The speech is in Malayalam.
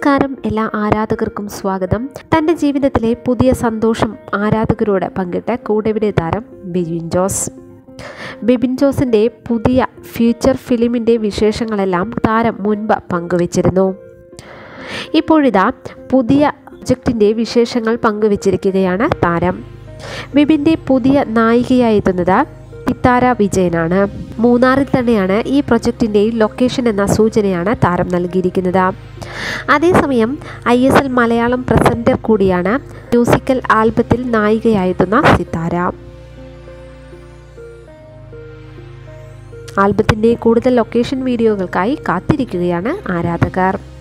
നമസ്കാരം എല്ലാ ആരാധകർക്കും സ്വാഗതം തൻ്റെ ജീവിതത്തിലെ പുതിയ സന്തോഷം ആരാധകരോട് പങ്കിട്ട കൂടെവിടെ താരം ബിബിൻ ജോസ് ബിബിൻ ജോസിൻ്റെ പുതിയ ഫ്യൂച്ചർ ഫിലിമിൻ്റെ വിശേഷങ്ങളെല്ലാം താരം മുൻപ് പങ്കുവച്ചിരുന്നു ഇപ്പോഴിതാ പുതിയ പ്രൊജക്റ്റിൻ്റെ വിശേഷങ്ങൾ പങ്കുവച്ചിരിക്കുകയാണ് താരം ബിബിൻ്റെ പുതിയ നായികയായി എത്തുന്നത് സിത്താര വിജയനാണ് മൂന്നാറിൽ തന്നെയാണ് ഈ പ്രൊജക്റ്റിൻ്റെ ലൊക്കേഷൻ എന്ന സൂചനയാണ് താരം നൽകിയിരിക്കുന്നത് അതേസമയം I S L Malayalam presenter കൂടിയാണ് മ്യൂസിക്കൽ ആൽബത്തിൽ നായികയായെത്തുന്ന സിത്താര ആൽബത്തിൻ്റെ കൂടുതൽ ലൊക്കേഷൻ വീഡിയോകൾക്കായി കാത്തിരിക്കുകയാണ് ആരാധകർ